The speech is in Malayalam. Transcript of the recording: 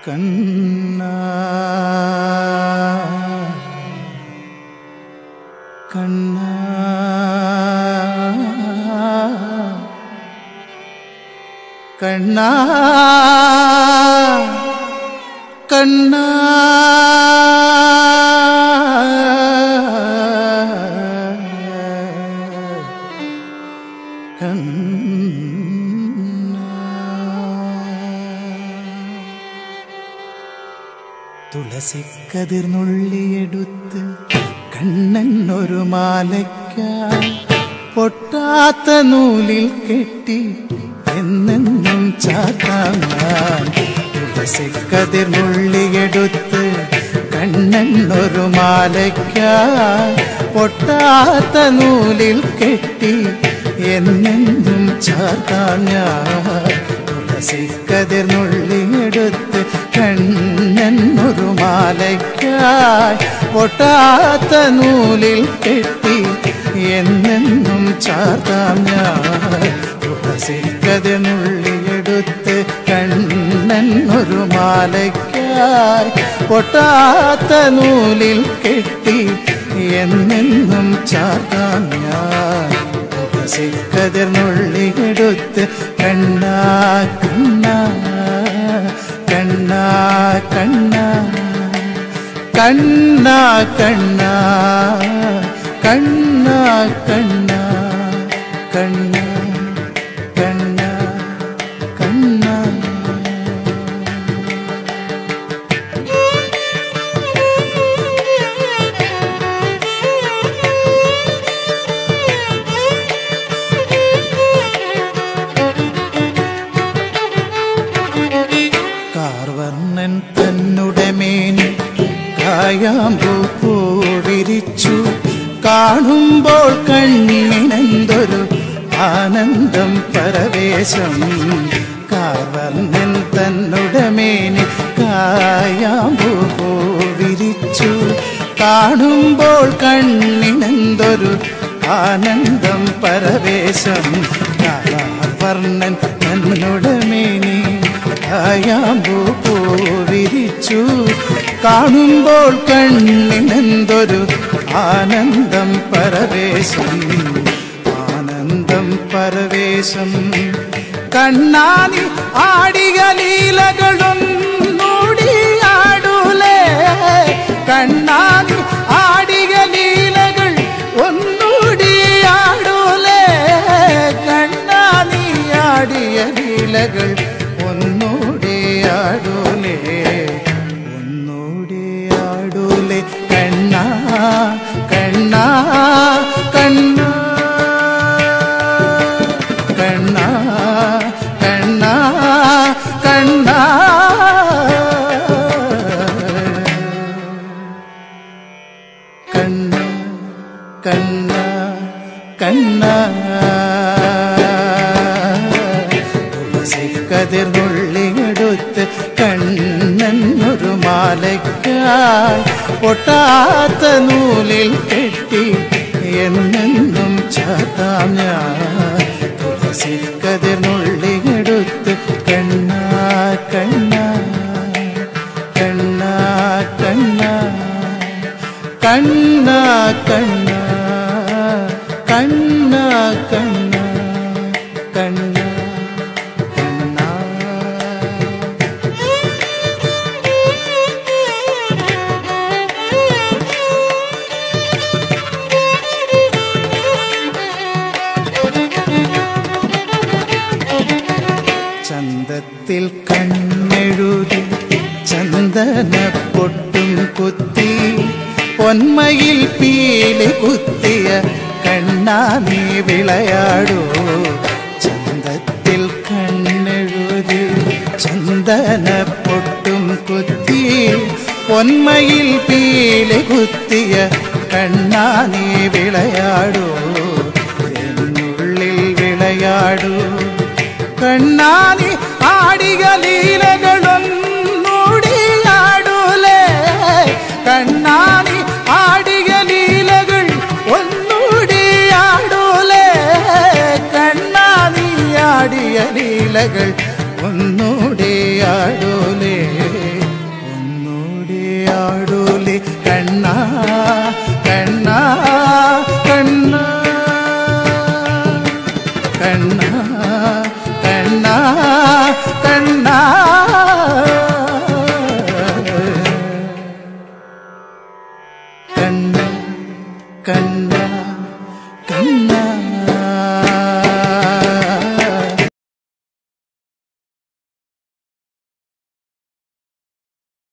കണ്ണ കണ്ണ കണ്ണ കണ്ണ തുളസിക്കതിർന്നുള്ളിയെടുത്ത് കണ്ണൻ ഒരു മാലയ്ക്കായി പൊട്ടാത്ത നൂലിൽ കെട്ടി എന്നെന്നും ചാത്താൻ തുളസിക്കതിർന്നുള്ളിയെടുത്ത് കണ്ണൻ ഒരു മാലയ്ക്കായി പൊട്ടാത്ത നൂലിൽ കെട്ടി എന്നെന്നും ചാത്താൻ ഞാൻ തുളസിക്കതിർന്നുള്ളിയെടുത്ത് കണ്ണൻ ഒരു മാലയ്ക്കായി പൊട്ടാത്ത നൂലിൽ കെട്ടി എന്നെന്നും ചാർത്താം ഞാൻ തുളസിക്കതിർന്നുള്ളിയെടുത്ത് കണ്ണൻ ഒരു മാലയ്ക്കായി പൊട്ടാത്ത നൂലിൽ കെട്ടി എന്നെന്നും ചാർത്താം ഞാൻ തുളസിക്കതിർന്നുള്ളിയെടുത്ത് കണ്ണാ കണ്ണാ കണ്ണാ കണ്ണാ കണ്ണാ കണ്ണാ കണ്ണാ കണ്ണാ കണ്ണാ കണ്ണാ കണ്ണാ കാർവർണ്ണൻ തന്നുടെ മേനി കായാമ്പൂ പൂവിരിച്ചു കാണുമ്പോൾ കണ്ണിനെന്തൊരു ആനന്ദം പരവേശം കാർവർണ്ണൻ തന്നുടെ മേനി കായാമ്പൂ പൂവിരിച്ചു കാണുമ്പോൾ കണ്ണിനെന്തൊരു ആനന്ദം പരവേശം കാർവർണ്ണൻ തന്നുടെ മേനി കായാമ്പൂ പൂവിരിച്ചു കാണുമ്പോൾ കണ്ണിനെന്തൊരു ആനന്ദം പരവേശം ആനന്ദം പരവേശം കണ്ണാനി ആടിക ലീലകളൊന്നൂടി ആടൂലേ കണ്ണാനി ആടിക ലീലകൾ ഒന്നൂടി ആടൂലേ കണ്ണാനി ആടിയ ലീലകൾ ഒന്നൂടി ആടൂലേ ഒന്നൂടി ആടൂലേ കണ്ണാ കണ്ണാ കണ്ണാ കണ്ണാ കണ്ണാ കണ്ണാ കണ്ണ കണ്ണ കണ്ണ തുളസിക്കതിർന്നുള്ളിയെടുത്ത് കണ്ണൻ ഒരു മാലയ്ക്കായി പൊട്ടാത്ത നൂലിൽ കെട്ടി എന്നെന്നും ചാത്താം ഞാൻ തുളസിക്കതിർന്നുള്ളിയെടുത്ത് കണ്ണ കണ്ണ കണ്ണ കണ്ണ കണ്ണ കണ്ണ കണ്ണ കണ്ണ കണ്ണ കണ്ണ ചന്തത്തിൽ കണ്ണെഴുതി ചന്ദന പൊട്ടും കുത്തി പൊന്മയിൽ പീലി കുത്തിയ കണ്ണാ നീ വിളയാടൂ ചന്തത്തിൽ കണ്ണെഴുതി ചന്ദന പൊട്ടും കുത്തി പൊന്മയിൽ പീലി കുത്തിയ കണ്ണാ നീ വിളയാടൂ എന്നുള്ളിൽ വിളയാടൂ കണ്ണാനി ആടിക ലീലകളൊന്നൂടി ആടൂലേ കണ്ണാനി ആടിക ലീലകൾ ഒന്നൂടി ആടൂലേ കണ്ണാനി ആടിയ ലീലകൾ ഒന്നൂടി ആടൂലേ കണ്ണ കണ്ണ കണ്ണ കണ്ണ കണ്ണ കണ്ണ കണ്ണ കണ്ണ കണ്ണ